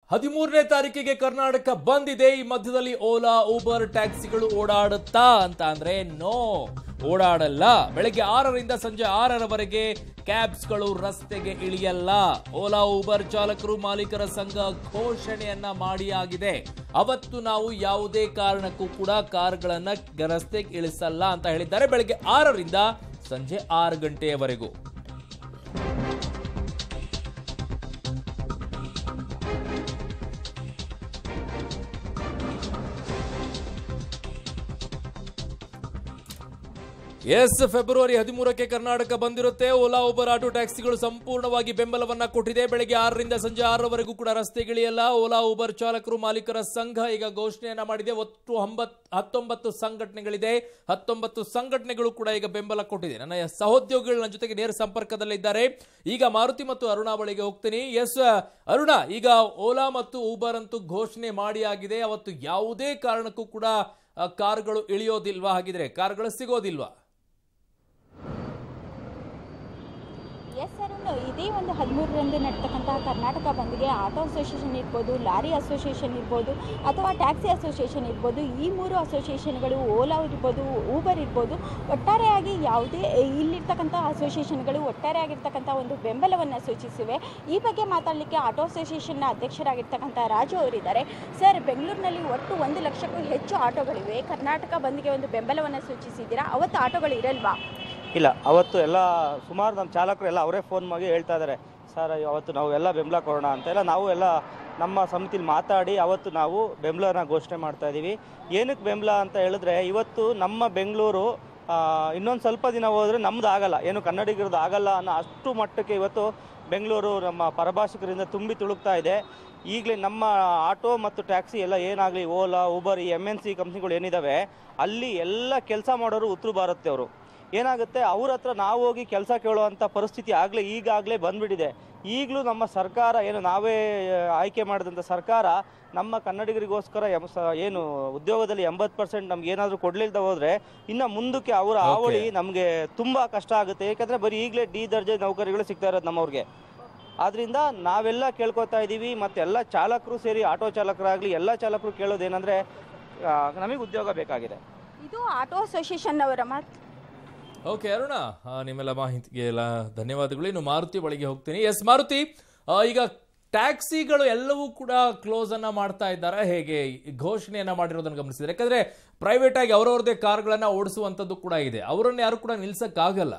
ಹದಿಮೂರನೇ ತಾರೀಕಿಗೆ ಕರ್ನಾಟಕ ಬಂದಿದೆ ಈ ಮಧ್ಯದಲ್ಲಿ ಓಲಾ ಊಬರ್ ಟ್ಯಾಕ್ಸಿಗಳು ಓಡಾಡುತ್ತಾ ಅಂತ ಅಂದ್ರೆ ನೋ ಓಡಾಡಲ್ಲ ಬೆಳಗ್ಗೆ ಆರರಿಂದ ಸಂಜೆ ಆರರವರೆಗೆ ಕ್ಯಾಬ್ಸ್ಗಳು ರಸ್ತೆಗೆ ಇಳಿಯಲ್ಲ ಓಲಾ ಊಬರ್ ಚಾಲಕರು ಮಾಲೀಕರ ಸಂಘ ಘೋಷಣೆಯನ್ನ ಮಾಡಿಯಾಗಿದೆ ಅವತ್ತು ನಾವು ಯಾವುದೇ ಕಾರಣಕ್ಕೂ ಕೂಡ ಕಾರ್ಗಳನ್ನ ರಸ್ತೆಗೆ ಇಳಿಸಲ್ಲ ಅಂತ ಹೇಳಿದ್ದಾರೆ ಬೆಳಗ್ಗೆ ಆರರಿಂದ ಸಂಜೆ ಆರು ಗಂಟೆಯವರೆಗೂ ಎಸ್ ಫೆಬ್ರವರಿ ಹದಿಮೂರಕ್ಕೆ ಕರ್ನಾಟಕ ಬಂದಿರುತ್ತೆ ಓಲಾ ಉಬರ್ ಆಟೋ ಟ್ಯಾಕ್ಸಿಗಳು ಸಂಪೂರ್ಣವಾಗಿ ಬೆಂಬಲವನ್ನ ಕೊಟ್ಟಿದೆ ಬೆಳಗ್ಗೆ ಆರರಿಂದ ಸಂಜೆ ಆರರವರೆಗೂ ಕೂಡ ರಸ್ತೆಗಿಳಿಯಲ್ಲ ಓಲಾ ಉಬರ್ ಚಾಲಕರು ಮಾಲೀಕರ ಸಂಘ ಈಗ ಘೋಷಣೆಯನ್ನ ಮಾಡಿದೆ ಒಟ್ಟು ಒಂಬತ್ ಹತ್ತೊಂಬತ್ತು ಸಂಘಟನೆಗಳಿದೆ ಹತ್ತೊಂಬತ್ತು ಸಂಘಟನೆಗಳು ಕೂಡ ಈಗ ಬೆಂಬಲ ಕೊಟ್ಟಿದೆ ನನ್ನ ಸಹೋದ್ಯೋಗಿಗಳು ನನ್ನ ಜೊತೆಗೆ ನೇರ ಸಂಪರ್ಕದಲ್ಲಿದ್ದಾರೆ ಈಗ ಮಾರುತಿ ಮತ್ತು ಅರುಣಾ ಬಳಿಗೆ ಹೋಗ್ತೀನಿ ಎಸ್ ಅರುಣ ಈಗ ಓಲಾ ಮತ್ತು ಊಬರ್ ಅಂತೂ ಘೋಷಣೆ ಮಾಡಿ ಆಗಿದೆ ಅವತ್ತು ಯಾವುದೇ ಕಾರಣಕ್ಕೂ ಕೂಡ ಆ, ಕಾರುಗಳು ಇಳಿಯೋದಿಲ್ವಾ ಹಾಗಿದ್ರೆ ಕಾರುಗಳು ಸಿಗೋದಿಲ್ವಾ ಎಸ್ ಸರ್ ಒಂದು ಇದೇ ಒಂದು ಹದಿಮೂರರಂದು ನಡ್ತಕ್ಕಂತಹ ಕರ್ನಾಟಕ ಬಂದ್ಗೆ ಆಟೋ ಅಸೋಸಿಯೇಷನ್ ಇರ್ಬೋದು ಲಾರಿ ಅಸೋಸಿಯೇಷನ್ ಇರ್ಬೋದು ಅಥವಾ ಟ್ಯಾಕ್ಸಿ ಅಸೋಸಿಯೇಷನ್ ಇರ್ಬೋದು ಈ ಮೂರು ಅಸೋಸಿಯೇಷನ್ಗಳು ಓಲಾ ಇರ್ಬೋದು ಊಬರ್ ಇರ್ಬೋದು ಒಟ್ಟಾರೆಯಾಗಿ ಯಾವುದೇ ಇಲ್ಲಿರ್ತಕ್ಕಂಥ ಅಸೋಸಿಯೇಷನ್ಗಳು ಒಟ್ಟಾರೆಯಾಗಿರ್ತಕ್ಕಂಥ ಒಂದು ಬೆಂಬಲವನ್ನು ಸೂಚಿಸಿವೆ ಈ ಬಗ್ಗೆ ಮಾತಾಡಲಿಕ್ಕೆ ಆಟೋ ಅಸೋಸಿಯೇಷನ್ನ ಅಧ್ಯಕ್ಷರಾಗಿರ್ತಕ್ಕಂಥ ರಾಜು ಅವರಿದ್ದಾರೆ ಸರ್ ಬೆಂಗಳೂರಿನಲ್ಲಿ ಒಟ್ಟು ಒಂದು ಲಕ್ಷಕ್ಕೂ ಹೆಚ್ಚು ಆಟೋಗಳಿವೆ ಕರ್ನಾಟಕ ಬಂದ್ಗೆ ಒಂದು ಬೆಂಬಲವನ್ನು ಸೂಚಿಸಿದ್ದೀರಾ ಅವತ್ತು ಆಟೋಗಳು ಇರಲ್ವಾ ಇಲ್ಲ ಅವತ್ತು ಎಲ್ಲ ಸುಮಾರು ನಮ್ಮ ಚಾಲಕರು ಎಲ್ಲ ಅವರೇ ಫೋನ್ ಮಾಡಿ ಹೇಳ್ತಾ ಇದ್ದಾರೆ ಸರ್ ಅವತ್ತು ನಾವು ಎಲ್ಲ ಬೆಂಬಲ ಕೊಡೋಣ ಅಂತ ಎಲ್ಲ ನಾವು ಎಲ್ಲ ನಮ್ಮ ಸಮಿತಿಲಿ ಮಾತಾಡಿ ಅವತ್ತು ನಾವು ಬೆಂಬಲನ ಘೋಷಣೆ ಮಾಡ್ತಾ ಇದ್ದೀವಿ ಏನಕ್ಕೆ ಬೆಂಬಲ ಅಂತ ಹೇಳಿದ್ರೆ ಇವತ್ತು ನಮ್ಮ ಬೆಂಗಳೂರು ಇನ್ನೊಂದು ಸ್ವಲ್ಪ ದಿನ ಹೋದರೆ ನಮ್ದು ಆಗಲ್ಲ ಏನು ಕನ್ನಡಿಗರದ್ದು ಆಗಲ್ಲ ಅನ್ನೋ ಅಷ್ಟು ಮಟ್ಟಕ್ಕೆ ಇವತ್ತು ಬೆಂಗಳೂರು ನಮ್ಮ ಪರಭಾಷಿಕರಿಂದ ತುಂಬಿ ತುಳುಕ್ತಾ ಇದೆ ಈಗಲೇ ನಮ್ಮ ಆಟೋ ಮತ್ತು ಟ್ಯಾಕ್ಸಿ ಎಲ್ಲ ಏನಾಗಲಿ ಓಲಾ ಊಬರ್ ಈ ಎಮ್ ಎನ್ ಸಿ ಕಂಪ್ನಿಗಳು ಏನಿದ್ದಾವೆ ಅಲ್ಲಿ ಎಲ್ಲ ಕೆಲಸ ಮಾಡೋರು ಉತ್ತರ ಭಾರತಿ ಅವರು ಏನಾಗುತ್ತೆ ಅವ್ರ ಹತ್ರ ನಾವು ಹೋಗಿ ಕೆಲಸ ಕೇಳುವಂಥ ಪರಿಸ್ಥಿತಿ ಆಗಲೇ ಈಗಾಗಲೇ ಬಂದ್ಬಿಟ್ಟಿದೆ ಈಗಲೂ ನಮ್ಮ ಸರ್ಕಾರ ಏನು ನಾವೇ ಆಯ್ಕೆ ಮಾಡಿದಂಥ ಸರ್ಕಾರ ನಮ್ಮ ಕನ್ನಡಿಗರಿಗೋಸ್ಕರ ಎಂ ಸ- ಏನು ಉದ್ಯೋಗದಲ್ಲಿ ಎಂಬತ್ತು ಪರ್ಸೆಂಟ್ ನಮ್ಗೆ ಏನಾದರೂ ಕೊಡ್ಲಿಲ್ದ ಹೋದ್ರೆ ಇನ್ನು ಮುಂದಕ್ಕೆ ಅವರ Okay. ಹಾವಳಿ ನಮಗೆ ತುಂಬ ಕಷ್ಟ ಆಗುತ್ತೆ ಯಾಕಂದರೆ ಬರೀ ಈಗಲೇ ಡಿ ದರ್ಜೆ ನೌಕರಿಗಳು ಸಿಗ್ತಾ ಇರೋದು ನಮ್ಮವ್ರಿಗೆ ಆದ್ರಿಂದ ನಾವೆಲ್ಲ ಕೇಳ್ಕೊತಾ ಇದ್ದೀವಿ ಮತ್ತು ಎಲ್ಲ ಚಾಲಕರು ಸೇರಿ ಆಟೋ ಚಾಲಕರಾಗಲಿ ಎಲ್ಲ ಚಾಲಕರು ಕೇಳೋದೇನೆಂದರೆ ನಮಗೆ ಉದ್ಯೋಗ ಬೇಕಾಗಿದೆ ಇದು ಆಟೋ ಅಸೋಸಿಯೇಷನ್ ಅವರ ಮಾತು ಓಕೆ ಅರುಣ ಆ, ನಿಮ್ಮೆಲ್ಲ ಮಾಹಿತಿಗೆ ಎಲ್ಲ ಧನ್ಯವಾದಗಳು ಇನ್ನು ಮಾರುತಿ ಬಳಿಗೆ ಹೋಗ್ತೀನಿ ಎಸ್ ಮಾರುತಿ ಆ, ಈಗ ಟ್ಯಾಕ್ಸಿಗಳು ಎಲ್ಲವೂ ಕೂಡ ಕ್ಲೋಸ್ ಅನ್ನ ಮಾಡ್ತಾ ಇದ್ದಾರೆ ಹೇಗೆ ಈ ಘೋಷಣೆಯನ್ನ ಮಾಡಿರೋದನ್ನ ಗಮನಿಸಿದ್ರೆ ಯಾಕಂದ್ರೆ ಪ್ರೈವೇಟ್ ಆಗಿ ಅವರವ್ರದೇ ಕಾರ್ಗಳನ್ನ ಓಡಿಸುವಂತದ್ದು ಕೂಡ ಇದೆ ಅವರನ್ನ ಯಾರು ಕೂಡ ನಿಲ್ಸಕ್ಕಾಗಲ್ಲ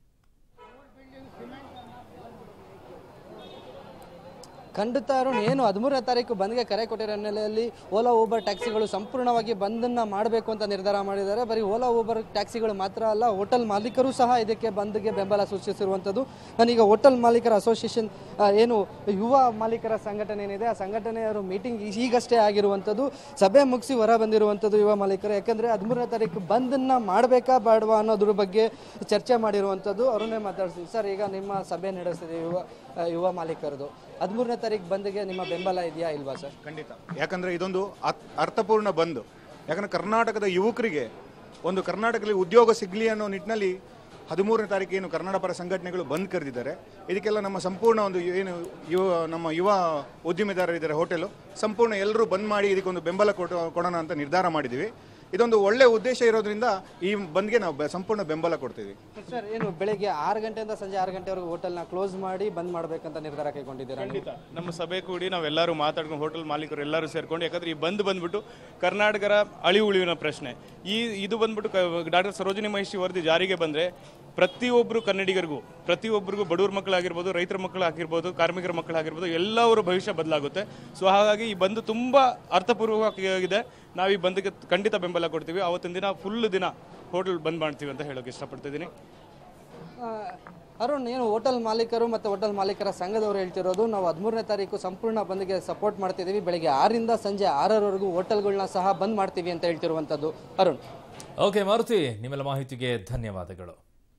ಖಂಡಿತ ಅರುಣ್ ಏನು ಹದಿಮೂರನೇ ತಾರೀಕು ಬಂದ್ಗೆ ಕರೆ ಕೊಟ್ಟಿರೋ ಹಿನ್ನೆಲೆಯಲ್ಲಿ ಓಲಾ ಊಬರ್ ಟ್ಯಾಕ್ಸಿಗಳು ಸಂಪೂರ್ಣವಾಗಿ ಬಂದನ್ನ ಮಾಡಬೇಕು ಅಂತ ನಿರ್ಧಾರ ಮಾಡಿದ್ದಾರೆ ಬರೀ ಓಲಾ ಊಬರ್ ಟ್ಯಾಕ್ಸಿಗಳು ಮಾತ್ರ ಅಲ್ಲ ಹೋಟೆಲ್ ಮಾಲೀಕರು ಸಹ ಇದಕ್ಕೆ ಬಂದ್ಗೆ ಬೆಂಬಲ ಸೂಚಿಸಿರುವಂಥದ್ದು ನಾನೀಗ ಹೋಟೆಲ್ ಮಾಲೀಕರ ಅಸೋಸಿಯೇಷನ್ ಆ, ಏನು ಯುವ ಮಾಲೀಕರ ಸಂಘಟನೆ ಏನಿದೆ ಆ ಸಂಘಟನೆಯವರು ಮೀಟಿಂಗ್ ಈಗಷ್ಟೇ ಆಗಿರುವಂಥದ್ದು ಸಭೆ ಮುಗಿಸಿ ಹೊರ ಬಂದಿರುವಂಥದ್ದು ಯುವ ಮಾಲೀಕರು ಯಾಕಂದರೆ ಹದಿಮೂರನೇ ತಾರೀಕು ಬಂದನ್ನ ಮಾಡಬೇಕಾ ಬೇಡವಾ ಅನ್ನೋದ್ರ ಬಗ್ಗೆ ಚರ್ಚೆ ಮಾಡಿರುವಂಥದ್ದು ಅವ್ರನ್ನೇ ಮಾತಾಡ್ತೀವಿ ಸರ್ ಈಗ ನಿಮ್ಮ ಸಭೆ ನಡೆಸ್ತಿದೆ ಯುವ ಆ, ಯುವ ಮಾಲೀಕರದು ಹದಿಮೂರನೇ ತಾರೀಕು ಬಂದ್ಗೆ ನಿಮ್ಮ ಬೆಂಬಲ ಇದೆಯಾ ಇಲ್ವಾ ಸರ್ ಖಂಡಿತ ಯಾಕಂದ್ರೆ ಇದೊಂದು ಅತ್- ಅರ್ಥಪೂರ್ಣ ಬಂದು ಯಾಕಂದ್ರೆ ಕರ್ನಾಟಕದ ಯುವಕರಿಗೆ ಒಂದು ಕರ್ನಾಟಕದಲ್ಲಿ ಉದ್ಯೋಗ ಸಿಗಲಿ ಅನ್ನೋ ನಿಟ್ಟಿನಲ್ಲಿ ಹದಿಮೂರನೇ ತಾರೀಕು ಏನು ಕನ್ನಡ ಪರ ಸಂಘಟನೆಗಳು ಬಂದ್ ಕರೆದಿದ್ದಾರೆ ಇದಕ್ಕೆಲ್ಲ ನಮ್ಮ ಸಂಪೂರ್ಣ ಒಂದು ಏನು ಯುವ ನಮ್ಮ ಯುವ ಉದ್ಯಮಿದಾರರಿದ್ದಾರೆ ಹೋಟೆಲು ಸಂಪೂರ್ಣ ಎಲ್ಲರೂ ಬಂದ್ ಮಾಡಿ ಇದಕ್ಕೊಂದು ಬೆಂಬಲ ಕೊಟ್ಟು ಕೊಡೋಣ ಅಂತ ನಿರ್ಧಾರ ಮಾಡಿದ್ದೀವಿ ಇದೊಂದು ಒಳ್ಳೆ ಉದ್ದೇಶ ಇರೋದ್ರಿಂದ ಈ ಬಂದ್ಗೆ ನಾವು ಬೆ- ಸಂಪೂರ್ಣ ಬೆಂಬಲ ಕೊಡ್ತೀವಿ ಸರ್ ಏನು ಬೆಳಿಗ್ಗೆ ಆರು ಗಂಟೆಯಿಂದ ಸಂಜೆ ಆರು ಗಂಟೆವರೆಗೂ ಹೋಟೆಲ್ನ ಕ್ಲೋಸ್ ಮಾಡಿ ಬಂದ್ ಮಾಡಬೇಕಂತ ನಿರ್ಧಾರ ಕೈಗೊಂಡಿದ್ದೀರಾ ನೀವು? ಖಂಡಿತ ನಮ್ಮ ಸಭೆ ಕೂಡಿ ನಾವೆಲ್ಲರೂ ಮಾತಾಡ್ಕೊಂಡು ಹೋಟೆಲ್ ಮಾಲೀಕರು ಎಲ್ಲರೂ ಸೇರ್ಕೊಂಡು ಯಾಕಂದ್ರೆ ಈ ಬಂದ್ ಬಂದ್ಬಿಟ್ಟು ಕರ್ನಾಟಕರ ಅಳಿ ಉಳಿವಿನ ಪ್ರಶ್ನೆ ಈ ಇದು ಬಂದ್ಬಿಟ್ಟು ಡಾಕ್ಟರ್ ಸರೋಜಿನಿ ಮಹಿಷಿ ವರದಿ ಜಾರಿಗೆ ಬಂದ್ರೆ ಪ್ರತಿಯೊಬ್ಬರು ಕನ್ನಡಿಗರಿಗೂ ಪ್ರತಿಯೊಬ್ಬರಿಗೂ ಬಡವ್ರ ಮಕ್ಕಳಾಗಿರ್ಬೋದು ರೈತರ ಮಕ್ಕಳಾಗಿರ್ಬೋದು ಕಾರ್ಮಿಕರ ಮಕ್ಕಳಾಗಿರ್ಬೋದು ಎಲ್ಲವರ ಭವಿಷ್ಯ ಬದಲಾಗುತ್ತೆ ಸೊ ಹಾಗಾಗಿ ಈ ಬಂದು ತುಂಬಾ ಅರ್ಥಪೂರ್ವಕವಾಗಿದೆ ನಾವು ಈ ಬಂದ್ಗೆ ಖಂಡಿತ ಬೆಂಬಲ ಕೊಡ್ತೀವಿ ಅವತ್ತಿನ ದಿನ ಫುಲ್ ದಿನ ಹೋಟೆಲ್ ಬಂದ್ ಮಾಡ್ತೀವಿ ಅಂತ ಹೇಳೋಕೆ ಇಷ್ಟಪಡ್ತಿದ್ದೀನಿ ಆ, ಅರುಣ್ ಏನು ಹೋಟೆಲ್ ಮಾಲೀಕರು ಮತ್ತು ಹೋಟೆಲ್ ಮಾಲೀಕರ ಸಂಘದವರು ಹೇಳ್ತಿರೋದು ನಾವು ಹದಿಮೂರನೇ ತಾರೀಕು ಸಂಪೂರ್ಣ ಬಂದ್ಗೆ ಸಪೋರ್ಟ್ ಮಾಡ್ತಿದ್ದೀವಿ ಬೆಳಿಗ್ಗೆ ಆರರಿಂದ ಸಂಜೆ ಆರರವರೆಗೂ ಹೋಟೆಲ್ಗಳನ್ನ ಸಹ ಬಂದ್ ಮಾಡ್ತೀವಿ ಅಂತ ಹೇಳ್ತಿರುವಂಥದ್ದು ಅರುಣ್ ಓಕೆ ಮಾರುತಿ ನಿಮ್ಮೆಲ್ಲ ಮಾಹಿತಿಗೆ ಧನ್ಯವಾದಗಳು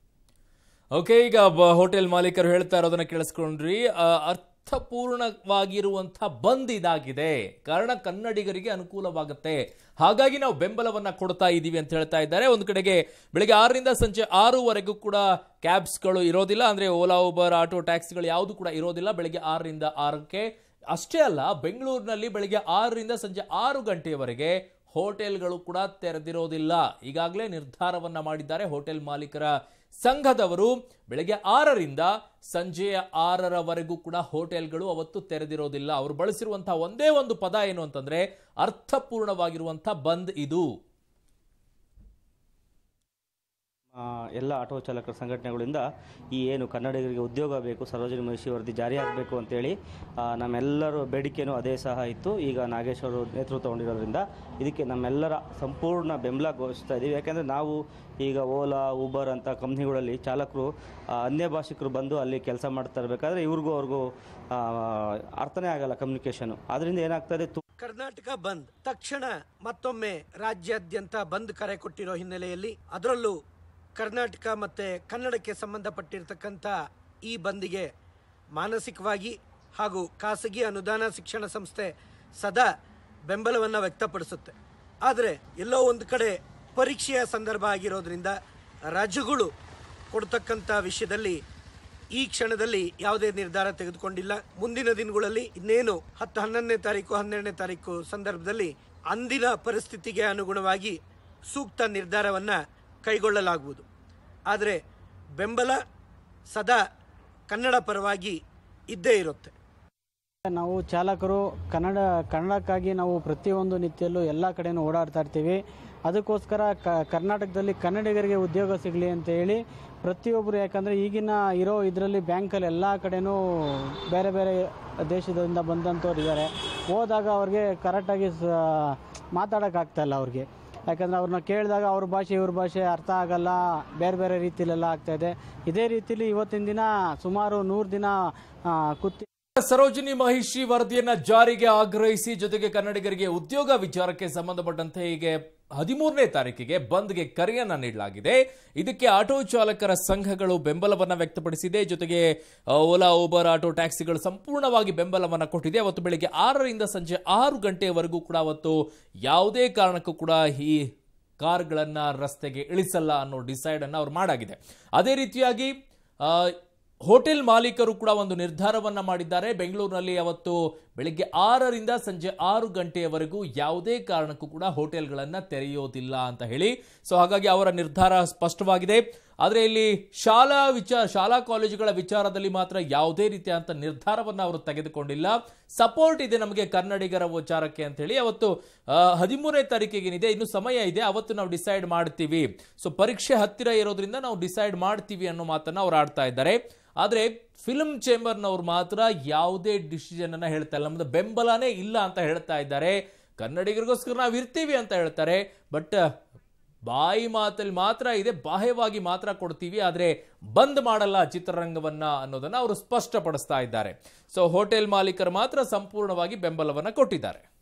ಓಕೆ ಈಗ ಬ- ಹೋಟೆಲ್ ಮಾಲೀಕರು ಹೇಳ್ತಾ ಇರೋದನ್ನ ಕೇಳಿಸ್ಕೊಂಡ್ರಿ ಆ, ಅರ್ಥಪೂರ್ಣವಾಗಿರುವಂತಹ ಬಂದ್ ಇದಾಗಿದೆ ಕಾರಣ ಕನ್ನಡಿಗರಿಗೆ ಅನುಕೂಲವಾಗುತ್ತೆ ಹಾಗಾಗಿ ನಾವು ಬೆಂಬಲವನ್ನ ಕೊಡ್ತಾ ಇದ್ದೀವಿ ಅಂತ ಹೇಳ್ತಾ ಇದ್ದಾರೆ ಒಂದು ಕಡೆಗೆ ಬೆಳಿಗ್ಗೆ ಆರರಿಂದ ಸಂಜೆ ಆರೂವರೆಗೂ ಕೂಡ ಕ್ಯಾಬ್ಸ್ಗಳು ಇರೋದಿಲ್ಲ ಅಂದ್ರೆ ಓಲಾ ಉಬರ್ ಆಟೋ ಟ್ಯಾಕ್ಸಿಗಳು ಯಾವುದು ಕೂಡ ಇರೋದಿಲ್ಲ ಬೆಳಿಗ್ಗೆ ಆರರಿಂದ ಆರಕ್ಕೆ ಅಷ್ಟೇ ಅಲ್ಲ ಬೆಂಗಳೂರಿನಲ್ಲಿ ಬೆಳಿಗ್ಗೆ ಆರರಿಂದ ಸಂಜೆ ಆರು ಗಂಟೆಯವರೆಗೆ ಹೋಟೆಲ್ಗಳು ಕೂಡ ತೆರೆದಿರೋದಿಲ್ಲ ಈಗಾಗಲೇ ನಿರ್ಧಾರವನ್ನ ಮಾಡಿದ್ದಾರೆ ಹೋಟೆಲ್ ಮಾಲೀಕರ ಸಂಘದವರು ಬೆಳಗ್ಗೆ ಆರರಿಂದ ಸಂಜೆಯ ಆರರವರೆಗೂ ಕೂಡ ಹೋಟೆಲ್ಗಳು ಅವತ್ತು ತೆರೆದಿರೋದಿಲ್ಲ ಅವರು ಬಳಸಿರುವಂತಹ ಒಂದೇ ಒಂದು ಪದ ಏನು ಅಂತಂದ್ರೆ ಅರ್ಥಪೂರ್ಣವಾಗಿರುವಂತಹ ಬಂದ್ ಇದು ಆ, ಎಲ್ಲ ಆಟೋ ಚಾಲಕರ ಸಂಘಟನೆಗಳಿಂದ ಈ ಏನು ಕನ್ನಡಿಗರಿಗೆ ಉದ್ಯೋಗ ಬೇಕು ಸರೋಜಿನಿ ಮಹಿಷಿ ವರದಿ ಜಾರಿ ಆಗಬೇಕು ಅಂತೇಳಿ ಆ, ನಮ್ಮೆಲ್ಲರ ಬೇಡಿಕೆನೂ ಅದೇ ಸಹ ಇತ್ತು ಈಗ ನಾಗೇಶ್ ಅವರು ನೇತೃತ್ವ ಹೊಂದಿರೋದ್ರಿಂದ ಇದಕ್ಕೆ ನಮ್ಮೆಲ್ಲರ ಸಂಪೂರ್ಣ ಬೆಂಬಲ ಘೋಷಿಸ್ತಾ ಇದ್ದೀವಿ ಯಾಕೆಂದರೆ ನಾವು ಈಗ ಓಲಾ ಊಬರ್ ಅಂತ ಕಂಪ್ನಿಗಳಲ್ಲಿ ಚಾಲಕರು ಆ, ಅನ್ಯ ಭಾಷಿಕರು ಬಂದು ಅಲ್ಲಿ ಕೆಲಸ ಮಾಡ್ತಾ ಇರಬೇಕಾದ್ರೆ ಇವ್ರಿಗೂ ಅವ್ರಿಗೂ ಆ, ಅರ್ಥನೇ ಆಗಲ್ಲ ಕಮ್ಯುನಿಕೇಷನು ಅದರಿಂದ ಏನಾಗ್ತದೆ ತು ಕರ್ನಾಟಕ ಬಂದ್ ತಕ್ಷಣ ಮತ್ತೊಮ್ಮೆ ರಾಜ್ಯಾದ್ಯಂತ ಬಂದ್ ಕರೆ ಕೊಟ್ಟಿರೋ ಹಿನ್ನೆಲೆಯಲ್ಲಿ ಅದರಲ್ಲೂ ಕರ್ನಾಟಕ ಮತ್ತೆ ಕನ್ನಡಕ್ಕೆ ಸಂಬಂಧಪಟ್ಟಿರ್ತಕ್ಕಂಥ ಈ ಬಂದಿಗೆ ಮಾನಸಿಕವಾಗಿ ಹಾಗೂ ಖಾಸಗಿ ಅನುದಾನ ಶಿಕ್ಷಣ ಸಂಸ್ಥೆ ಸದಾ ಬೆಂಬಲವನ್ನು ವ್ಯಕ್ತಪಡಿಸುತ್ತೆ ಆದರೆ ಎಲ್ಲೋ ಒಂದು ಕಡೆ ಪರೀಕ್ಷೆಯ ಸಂದರ್ಭ ಆಗಿರೋದ್ರಿಂದ ರಜೆಗಳು ಕೊಡ್ತಕ್ಕಂಥ ವಿಷಯದಲ್ಲಿ ಈ ಕ್ಷಣದಲ್ಲಿ ಯಾವುದೇ ನಿರ್ಧಾರ ತೆಗೆದುಕೊಂಡಿಲ್ಲ ಮುಂದಿನ ದಿನಗಳಲ್ಲಿ ಇನ್ನೇನು ಹತ್ತು ಹನ್ನೊಂದನೇ ತಾರೀಕು ಹನ್ನೆರಡನೇ ತಾರೀಕು ಸಂದರ್ಭದಲ್ಲಿ ಅಂದಿನ ಪರಿಸ್ಥಿತಿಗೆ ಅನುಗುಣವಾಗಿ ಸೂಕ್ತ ನಿರ್ಧಾರವನ್ನು ಕೈಗೊಳ್ಳಲಾಗುವುದು ಆದರೆ ಬೆಂಬಲ ಸದಾ ಕನ್ನಡ ಪರವಾಗಿ ಇದ್ದೇ ಇರುತ್ತೆ ನಾವು ಚಾಲಕರು ಕನ್ನಡ ಕನ್ನಡಕ್ಕಾಗಿ ನಾವು ಪ್ರತಿಯೊಂದು ನಿತ್ಯಲ್ಲೂ ಎಲ್ಲ ಕಡೆನೂ ಓಡಾಡ್ತಾ ಇರ್ತೀವಿ ಅದಕ್ಕೋಸ್ಕರ ಕ ಕರ್ನಾಟಕದಲ್ಲಿ ಕನ್ನಡಿಗರಿಗೆ ಉದ್ಯೋಗ ಸಿಗಲಿ ಅಂತ ಹೇಳಿ ಪ್ರತಿಯೊಬ್ಬರು ಯಾಕಂದರೆ ಈಗಿನ ಇರೋ ಇದರಲ್ಲಿ ಬ್ಯಾಂಕಲ್ಲಿ ಎಲ್ಲ ಕಡೆನೂ ಬೇರೆ ಬೇರೆ ದೇಶದಿಂದ ಬಂದಂಥವ್ರು ಇದ್ದಾರೆ ಹೋದಾಗ ಅವ್ರಿಗೆ ಕರೆಕ್ಟಾಗಿ ಸ ಮಾತಾಡೋಕ್ಕಾಗ್ತಾ ಇಲ್ಲ ಅವ್ರಿಗೆ ಯಾಕಂದರೆ ಅವ್ರನ್ನ ಕೇಳಿದಾಗ ಅವ್ರ ಭಾಷೆ ಇವ್ರ ಭಾಷೆ ಅರ್ಥ ಆಗಲ್ಲ ಬೇರೆ ಬೇರೆ ರೀತಿಲೆಲ್ಲ ಆಗ್ತಾಯಿದೆ ಇದೇ ರೀತಿಲಿ ಇವತ್ತಿನ ದಿನ ಸುಮಾರು ನೂರು ದಿನ ಆ, ಕುತ್ತಿ ಸರೋಜಿನಿ ಮಹಿಷಿ ವರದಿಯನ್ನ ಜಾರಿಗೆ ಆಗ್ರಹಿಸಿ ಜೊತೆಗೆ ಕನ್ನಡಿಗರಿಗೆ ಉದ್ಯೋಗ ವಿಚಾರಕ್ಕೆ ಸಂಬಂಧಪಟ್ಟಂತೆ ಹೀಗೆ ಹದಿಮೂರನೇ ತಾರೀಕಿಗೆ ಬಂದ್ಗೆ ಕರೆಯನ್ನ ನೀಡಲಾಗಿದೆ ಇದಕ್ಕೆ ಆಟೋ ಚಾಲಕರ ಸಂಘಗಳು ಬೆಂಬಲವನ್ನ ವ್ಯಕ್ತಪಡಿಸಿದೆ ಜೊತೆಗೆ ಆ, ಓಲಾ ಊಬರ್ ಆಟೋ ಟ್ಯಾಕ್ಸಿಗಳು ಸಂಪೂರ್ಣವಾಗಿ ಬೆಂಬಲವನ್ನ ಕೊಟ್ಟಿದೆ ಅವತ್ತು ಬೆಳಿಗ್ಗೆ ಆರರಿಂದ ಸಂಜೆ ಆರು ಗಂಟೆಯವರೆಗೂ ಕೂಡ ಅವತ್ತು ಯಾವುದೇ ಕಾರಣಕ್ಕೂ ಕೂಡ ಈ ಕಾರ್ಗಳನ್ನ ರಸ್ತೆಗೆ ಇಳಿಸಲ್ಲ ಅನ್ನೋ ಡಿಸೈಡ್ ಅನ್ನ ಅವ್ರು ಮಾಡಾಗಿದೆ ಅದೇ ರೀತಿಯಾಗಿ ಆ, ಹೋಟೆಲ್ ಮಾಲೀಕರು ಕೂಡ ಒಂದು ನಿರ್ಧಾರವನ್ನ ಮಾಡಿದ್ದಾರೆ ಬೆಂಗಳೂರಿನಲ್ಲಿ ಅವತ್ತು ಬೆಳಿಗ್ಗೆ ಆರರಿಂದ ಸಂಜೆ ಆರು ಗಂಟೆಯವರೆಗೂ ಯಾವುದೇ ಕಾರಣಕ್ಕೂ ಕೂಡ ಹೋಟೆಲ್ಗಳನ್ನ ತೆರೆಯೋದಿಲ್ಲ ಅಂತ ಹೇಳಿ ಸೊ ಹಾಗಾಗಿ ಅವರ ನಿರ್ಧಾರ ಸ್ಪಷ್ಟವಾಗಿದೆ ಆದರೆ ಇಲ್ಲಿ ಶಾಲಾ ವಿಚಾರ ಶಾಲಾ ಕಾಲೇಜುಗಳ ವಿಚಾರದಲ್ಲಿ ಮಾತ್ರ ಯಾವುದೇ ರೀತಿಯಾದಂಥ ನಿರ್ಧಾರವನ್ನ ಅವರು ತೆಗೆದುಕೊಂಡಿಲ್ಲ ಸಪೋರ್ಟ್ ಇದೆ ನಮಗೆ ಕನ್ನಡಿಗರ ವಿಚಾರಕ್ಕೆ ಅಂತ ಹೇಳಿ ಅವತ್ತು ಆ, ಹದಿಮೂರನೇ ತಾರೀಕಿಗೆ ಏನಿದೆ ಇನ್ನು ಸಮಯ ಇದೆ ಅವತ್ತು ನಾವು ಡಿಸೈಡ್ ಮಾಡ್ತೀವಿ ಸೊ ಪರೀಕ್ಷೆ ಹತ್ತಿರ ಇರೋದ್ರಿಂದ ನಾವು ಡಿಸೈಡ್ ಮಾಡ್ತೀವಿ ಅನ್ನೋ ಮಾತನ್ನ ಅವ್ರು ಆಡ್ತಾ ಇದ್ದಾರೆ ಆದ್ರೆ ಫಿಲ್ಮ್ ಚೇಂಬರ್ನವ್ರು ಮಾತ್ರ ಯಾವುದೇ ಡಿಸಿಷನ್ ಅನ್ನ ಹೇಳ್ತಾ ಇಲ್ಲ ನಮ್ದು ಬೆಂಬಲನೇ ಇಲ್ಲ ಅಂತ ಹೇಳ್ತಾ ಇದ್ದಾರೆ ಕನ್ನಡಿಗರಿಗೋಸ್ಕರ ನಾವು ಇರ್ತೀವಿ ಅಂತ ಹೇಳ್ತಾರೆ ಬಟ್ ಬಾಯಿ ಮಾತಲ್ಲಿ ಮಾತ್ರ ಇದೆ ಬಾಹ್ಯವಾಗಿ ಮಾತ್ರ ಕೊಡ್ತೀವಿ ಆದರೆ ಬಂದ್ ಮಾಡಲ್ಲ ಚಿತ್ರರಂಗವನ್ನ ಅನ್ನೋದನ್ನ ಅವರು ಸ್ಪಷ್ಟಪಡಿಸ್ತಾ ಇದ್ದಾರೆ ಸೊ ಹೋಟೆಲ್ ಮಾಲೀಕರು ಮಾತ್ರ ಸಂಪೂರ್ಣವಾಗಿ ಬೆಂಬಲವನ್ನ ಕೊಟ್ಟಿದ್ದಾರೆ